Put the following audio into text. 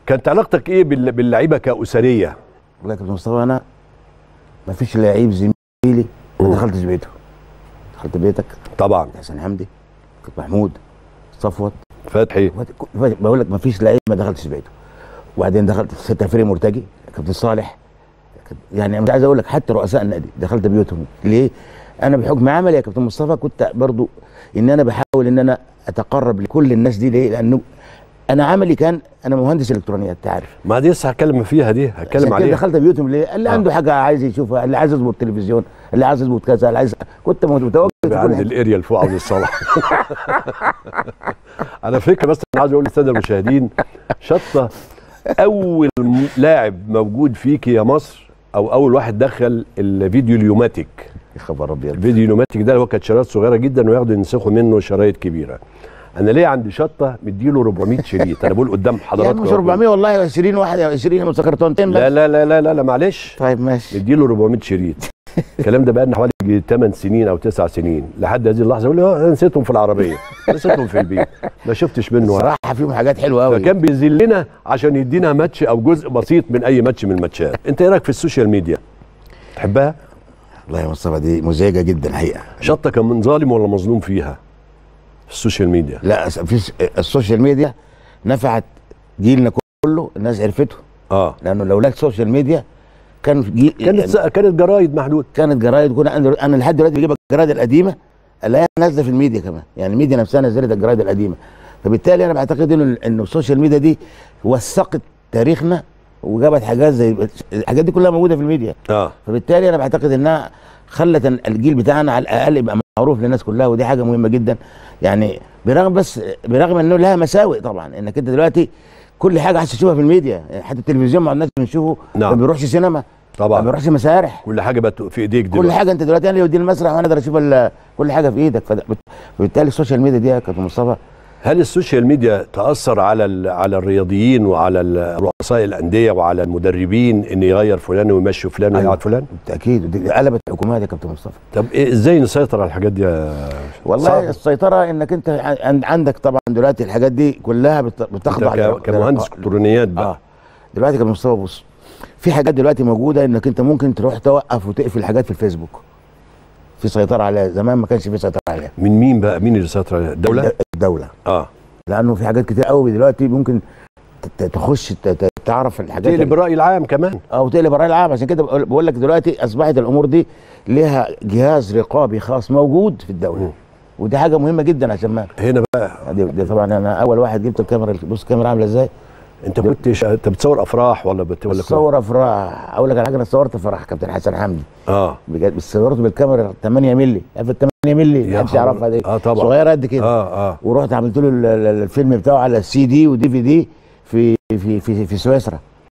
كانت علاقتك ايه بال- باللعيبه كاسريه والله يا كابتن مصطفى انا ما فيش لعيب زميلي ما دخلتش بيته دخلت بيتك طبعا حسن حمدي كابتن محمود صفوت فتحي فات- بقول لك ما فيش لعيب ما دخلتش بيته وبعدين دخلت ستة فريق مرتجي كابتن صالح يعني أنا مش عايز اقول لك حتى رؤساء النادي دخلت بيوتهم ليه؟ انا بحكم عملي يا كابتن مصطفى كنت برضو ان انا بحاول ان انا اتقرب لكل الناس دي ليه؟ لانه انا عملي كان انا مهندس الكترونيات انت عارف ما دي لسه هتكلم فيها دي هتكلم عشان كده عليها دخلت بيوتهم ليه؟ اللي آه. عنده حاجه عايز يشوفها اللي عايز يظبط تلفزيون اللي عايز يظبط كذا اللي عايز كنت متواجد في كل عند حتة. الاريا اللي فوق عبد الصالح على فكره بس انا عايز اقول للساده المشاهدين شطه اول م- لاعب موجود فيك يا مصر او اول واحد دخل الفيديو اليوماتيك يا خبر ابيض الفيديو اليوماتيك ده اللي هو كانت شرايط صغيره جدا وياخدوا ينسخوا منه شرايط كبيره انا ليه عند شطه مديله 400 شريط انا بقول قدام يعني حضراتكم مش 400 والله 20 واحد 20 مسكرتونتين لا لا لا لا لا, لا معلش طيب ماشي مديله 400 شريط الكلام ده بقى لنا حوالي 8 سنين او 9 سنين لحد هذه اللحظه يقول لي "آه، انا نسيتهم في العربيه نسيتهم في البيت ما شفتش منه واحد صراحه فيهم حاجات حلوه قوي فكان بيذلنا عشان يدينا ماتش او جزء بسيط من اي ماتش من الماتشات انت ايه رايك في السوشيال ميديا تحبها والله يا مصطفى دي مزعجه جدا حقيقه شطه كان من ظالم ولا مظلوم فيها في السوشيال ميديا لا في السوشيال ميديا نفعت جيلنا كله الناس عرفته اه لانه لولا السوشيال ميديا كان جيل كانت كانت جرايد محدود كانت جرايد كنا انا أنا لحد دلوقتي بجيب الجرايد القديمه الاقيها نازله في الميديا كمان يعني الميديا نفسها نزلت الجرايد القديمه فبالتالي انا بعتقد انه انه السوشيال ميديا دي وثقت تاريخنا وجابت حاجات زي الحاجات دي كلها موجوده في الميديا اه فبالتالي انا بعتقد انها خلت الجيل بتاعنا على الاقل يبقى معروف للناس كلها ودي حاجه مهمه جدا يعني برغم بس برغم انه لها مساوئ طبعا انك انت دلوقتي كل حاجه عايز تشوفها في الميديا يعني حتى التلفزيون مع الناس بنشوفه نعم. ما بيروحش سينما ما طبعا بيروحش مسارح كل حاجه بقت في ايديك كل دلوقتي حاجه انت دلوقتي انا لو دي المسرح وانا اقدر اشوف ال- كل حاجه في ايدك فده- فبالتالي السوشيال ميديا دي يا كابتن مصطفى هل السوشيال ميديا تاثر على ال- على الرياضيين وعلى ال- رؤساء الانديه وعلى المدربين ان يغير فلان ويمشي فلان أيوة. ويقعد فلان بالتاكيد ودي قلبت حكومات يا كابتن مصطفى طب إيه ازاي نسيطر على الحاجات دي يا والله صعب. السيطره انك انت عن- عندك طبعا دلوقتي الحاجات دي كلها بت- بتخضع انت ك- كمهندس لل- الكترونيات بقى اه دلوقتي كابتن مصطفى بص في حاجات دلوقتي موجوده انك انت ممكن تروح توقف وتقفل حاجات في الفيسبوك في سيطره عليها زمان ما كانش في سيطره عليها من مين بقى مين اللي سيطر عليها الدوله الد- الدوله اه لانه في حاجات كتير قوي دلوقتي ممكن ت- ت- تخش ت- ت- تعرف الحاجات تقلب الراي العام كمان او تقلب الراي العام عشان كده بقول- بقول لك دلوقتي اصبحت الامور دي لها جهاز رقابي خاص موجود في الدوله مم. ودي حاجه مهمه جدا عشان ما هنا بقى دي, دي طبعا انا اول واحد جبت الكاميرا بص الكاميرا عامله ازاي انت كنت ش... انت بتصور افراح ولا بت... ولا كنت- صور افراح اقول لك على حاجه انا صورت فرح كابتن حسن حمدي اه بجد بس صورته بالكاميرا 8 مللي عارف ال 8 مللي يا محدش يعرفها دي اه طبعا صغيره قد كده اه اه ورحت عملت له ال- ال- الفيلم بتاعه على السي دي ودي في دي في في في في سويسرا